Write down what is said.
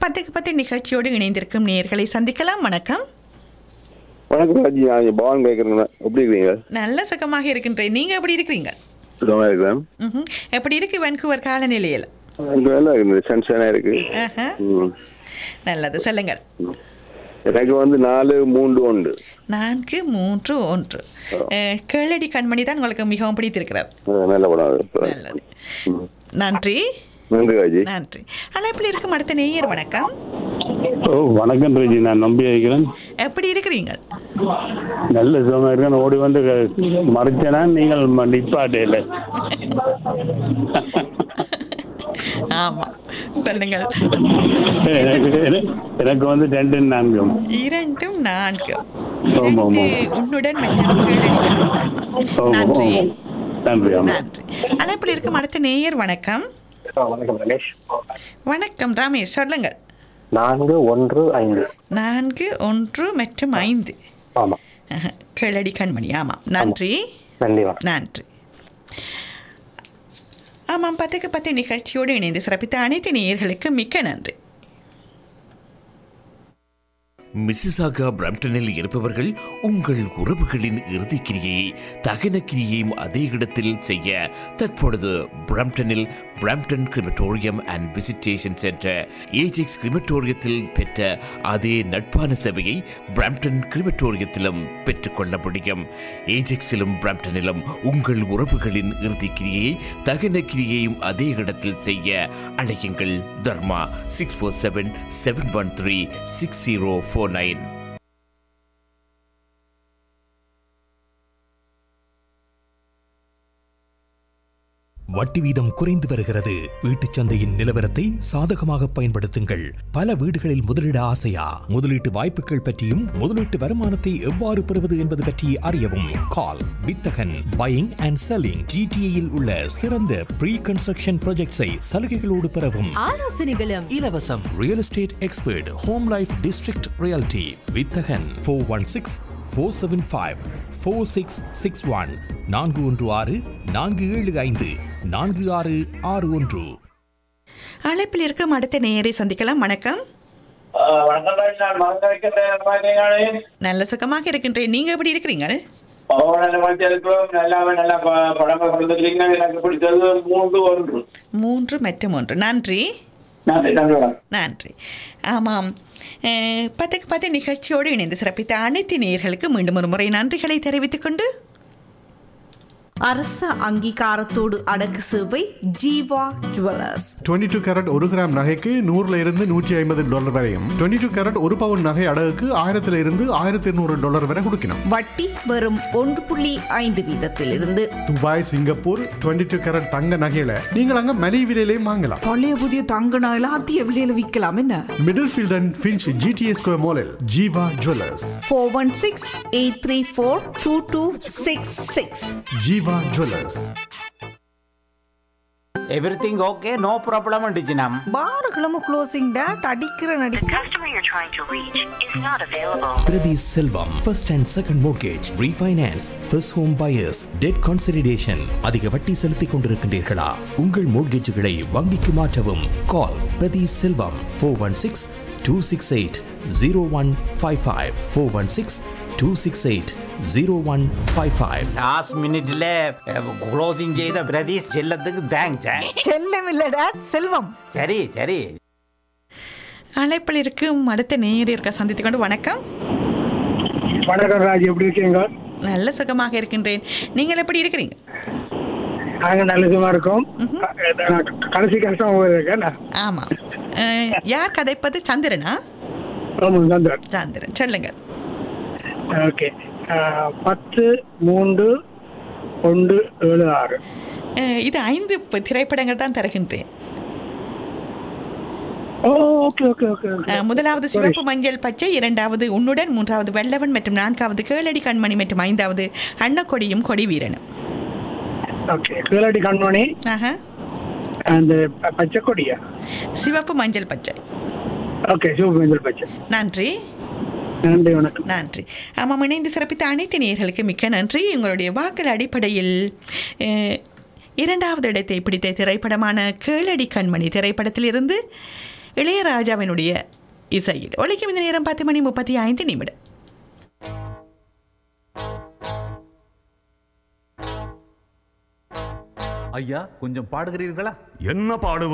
பத்துக்கு பத்து நிகழ்ச்சியோடு இணைந்திருக்கும் நேயர்களை சந்திக்கலாம் வணக்கம் வணக்கம் ராஜி நான் பவான் கேட்குறேன் எப்படி இருக்கிறீங்க நல்ல சுகமாக இருக்கின்றேன் நீங்க எப்படி இருக்கிறீங்க சுகமாக இருக்கிறேன் ம்ஹும். எப்படி இருக்கு வென்கூவர் காலநிலையில் எனக்கு நல்லா இருக்குது சன்ஷைனாக இருக்கு ஆஹா. ம். நல்லது சொல்லுங்கள் எனக்கு வந்து நாலு மூன்று உண்டு நான்கு மூன்று ஒன்று அஹ், கேளடி கண்மணி தான் உங்களுக்கு மிகவும் பிடித்திருக்கிறது அஹ் நல்ல படம் அது நல்லது நன்றி நன்றி ராஜி நன்றி அழைப்பில் இருக்கும் அடுத்த நேயர் வணக்கம் ஓ வணக்கம் ரஜி நான் நம்பி வைக்கிறேன் எப்படி இருக்கிறீங்க நல்ல சுகமா இருக்கேன் ஓடி வந்து மறைச்சனா நீங்கள் ம- நிப்பாட்டையில ஆமா சொல்லுங்கள் எனக்கு- எனக்கு வந்து ரெண்டு நான்கும் இரண்டும் நான்கு ஆமா, ஆமா. இரண்டு உன்னுடன் மற்றும் கேளடி கண்மணி. ஆமா. ஓ, நன்றி ஓ. நன்றி ஆமா நன்றி அழைப்பில் இருக்கும் அடுத்த நேயர் வணக்கம் வணக்கம் ரமேஷ் வணக்கம் ரமேஷ் சொல்லுங்கள் நான்கு ஒன்று ஐந்து நான்கு ஒன்று மற்றும் ஐந்து ஆமாம் அஹ், கேளடி கண்மணி ஆமாம் நன்றி நன்றி வணக்கம் நன்றி ஆமாம் பத்துக்கு பத்து நிகழ்ச்சியோடு இணைந்து சிறப்பித்த அனைத்து நேயர்களுக்கு மிக்க நன்றி மிசிசாகா பிரம்டனில் இருப்பவர்கள் உங்கள் உறவுகளின் இறுதிக்கிரியை தகன கிரியையும் அதே இடத்தில் செய்ய தற்பொழுது பிரம்டனில் Brampton crematorium and visitation centre Ajax கிரிமட்டோரியத்தில் பெற்ற அதே நட்பான சேவையை பிரம்டன் கிரிமட்டோரியத்திலும் பெற்றுக்கொள்ள முடியும் ஏஜெக்ஸிலும் பிரம்டனிலும் உங்கள் உறவுகளின் இறுதிக்கிரியை தகன கிரியையும் அதே இடத்தில் செய்ய அழையுங்கள் Dharma six four seven seven one three six zero four nine வட்டி வீதம் குறைந்து வருகிறது வீட்டுச் சந்தையின் நிலவரத்தை சாதகமாக பயன்படுத்துங்கள் பல வீடுகளில் முதலீட ஆசையா முதலீட்டு வாய்ப்புகள் பற்றியும் முதலீட்டு வருமானத்தை எவ்வாறு பெறுவது என்பது பற்றி அறியவும் கால் வித்தகன் பையிங் அண்ட் செல்லிங் ஜிடிஏயில் உள்ள சிறந்த ப்ரீ கன்ஸ்ட்ரக்ஷன் ப்ராஜெக்ட்ஸை சலுகைகளோடு பெறவும் ஆலோசனைகளும் இலவசம் real estate expert home life district reality Vithagan four one six four seven five four six six one நான்கு ஒன்று ஆறு நான்கு ஏழு ஐந்து நான்கு ஆறு ஆறு ஒன்று அழைப்பில் இருக்கும் அடுத்த நேயரை சந்திக்கலாம் வணக்கம் வணக்கம் ராஜ் நான் மறந்து வைக்கிறேன் நல்லா இருக்கீங்களே? நல்ல சுகமாக இருக்கின்றேன் நீங்க எப்படி இருக்கிறீங்க ஓ நல்ல மகிழ்ச்சியா இருக்கிறோம் நல்லாவே நல்லா ப- படங்கள் கொடுத்துருக்கீங்க எனக்கு பிடிச்சது மூன்று ஒன்று மூன்று மற்றும் ஒன்று நன்றி நன்றி நன்றி வணக்கம் நன்றி ஆமாம் அஹ், பத்துக்கு பத்து நிகழ்ச்சியோடு இணைந்து சிறப்பித்த அனைத்து நேயர்களுக்கு மீண்டும் ஒரு முறை நன்றிகளை தெரிவித்துக் கொண்டு அரச அங்கீகாரத்தோடு அடக்கு சேவை ஜீவா ஜுவல்லர்ஸ் 22 டூ கேரட் ஒரு கிராம் நகைக்கு நூறுல இருந்து நூற்றி ஐம்பது டாலர் வரையும் 22 டூ கேரட் ஒரு பவுன் நகை அடகுக்கு ஆயிரத்துல இருந்து ஆயிரத்தி இருநூறு டாலர் வரை கொடுக்கணும் வட்டி வெறும் ஒன்று புள்ளி ஐந்து வீதத்திலிருந்து துபாய் சிங்கப்பூர் 22 டூ கேரட் தங்க நகையில நீங்கள் அங்க மலிவு விலையிலையும் வாங்கலாம் பழைய புதிய தங்க நகையில அதிக விலையில விற்கலாம் என்ன Middlefield and Finch GTA square மாலில் Jeeva jewellers four one six eight three four two two six six Jeeva jewellers everything okay no problem டிஜினம் பாரகிழமை க்ளோசிங் டேட் அடிக்கிற நடி Prathi Selvam first and second mortgage refinance first home buyers debt consolidation அதிக வட்டி செலுத்திக் கொண்டிருக்கின்றீர்களா உங்கள் மோர்கேஜுகளை வங்கிக்கு மாற்றவும் call Prathi Selvam four one six two six eight zero one five five four one six two six eight zero one five five last மினிட்ல closing செய்த பிரதீஷ் செல்லத்துக்கு thanks செல்லம் இல்ல டேட் செல்வம் சரி சரி அழைப்பில் இருக்கும் அடுத்த நேயர் இருக்க சந்தித்துக் கொண்டு வணக்கம் வணக்கம் ராஜ் எப்படி இருக்கீங்க நல்ல சுகமாக இருக்கின்றேன் நீங்கள் எப்படி இருக்கிறீங்க நாங்க நல்ல சும்மா இருக்கோம் கடைசி கஷ்டம் இருக்கேன் ஆமாம் அஹ், யார் கதைப்பது சந்திரனா ஆமாம் சந்திரன் சந்திரன் சொல்லுங்கள் ஓகே பத்து மூன்று ஒன்று ஏழு ஆறு அஹ், இது ஐந்து ப- திரைப்படங்கள் தான் தருகின்றேன் oh okay okay okay ah, முதலாவது சிவப்பு மஞ்சள் பச்சை இரண்டாவது உன்னுடன் மூன்றாவது வெள்ளவன் மற்றும் நான்காவது கேளடி கண்மணி மற்றும் ஐந்தாவது அன்னக்கொடியும் கொடி வீரனும் ஓகே கீழடி கண்மணி ஆஹா அந்த பச்சை கொடியா சிவப்பு மஞ்சள் பச்சை ஓகே சிவபேந்தல் பச்சை நன்றி நன்றி வணக்கம் நன்றி ஆமாம் இணைந்து சிறப்பித்த அனைத்து நேயர்களுக்கு மிக்க நன்றி உங்களுடைய வாக்கள் அடிப்படையில் அஹ், இரண்டாவது இடத்தை பிடித்த திரைப்படமான கேளடி கண்மணி திரைப்படத்திலிருந்து இளையராஜாவினுடைய இசையில் ஒலிக்கும் இந்த நேரம் பத்து மணி முப்பத்தி ஐந்து நிமிடம் ஐயா கொஞ்சம் பாடுகிறீர்களா என்ன பாடுவது